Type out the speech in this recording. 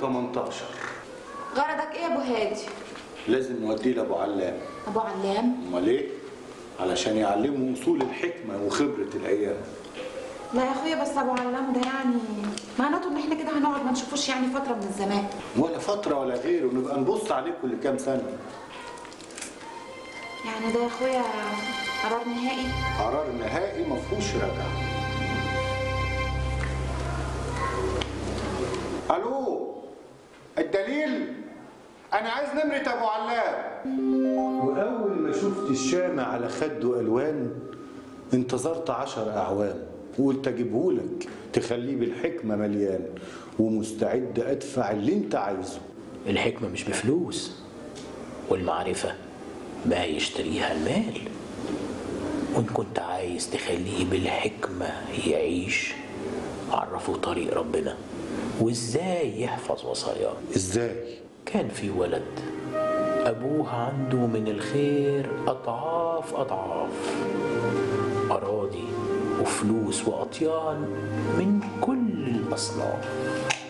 18 غرضك ايه يا ابو هادي لازم نوديه لابو علام ابو علام امال ايه علشان يعلمه اصول الحكمه وخبره الايام لا يا اخويا بس ابو علام ده يعني معناته ان احنا كده هنقعد ما نشوفوش يعني فتره من الزمان ولا فتره ولا غيره نبقى نبص عليه كل كام سنه يعني ده يا اخويا قرار نهائي قرار نهائي ما فيهوش رجعه الو الدليل انا عايز نمره ابو علام واول ما شفت الشامع على خده الوان انتظرت عشر اعوام وقلت اجيبهولك تخليه بالحكمه مليان ومستعد ادفع اللي انت عايزه الحكمة مش بفلوس والمعرفة ما يشتريها المال وإن كنت عايز تخليه بالحكمة يعيش عرفه طريق ربنا وإزاي يحفظ وصاياه ازاي كان في ولد أبوه عنده من الخير أضعاف أضعاف أراضي وفلوس وأطيان من كل الأصناف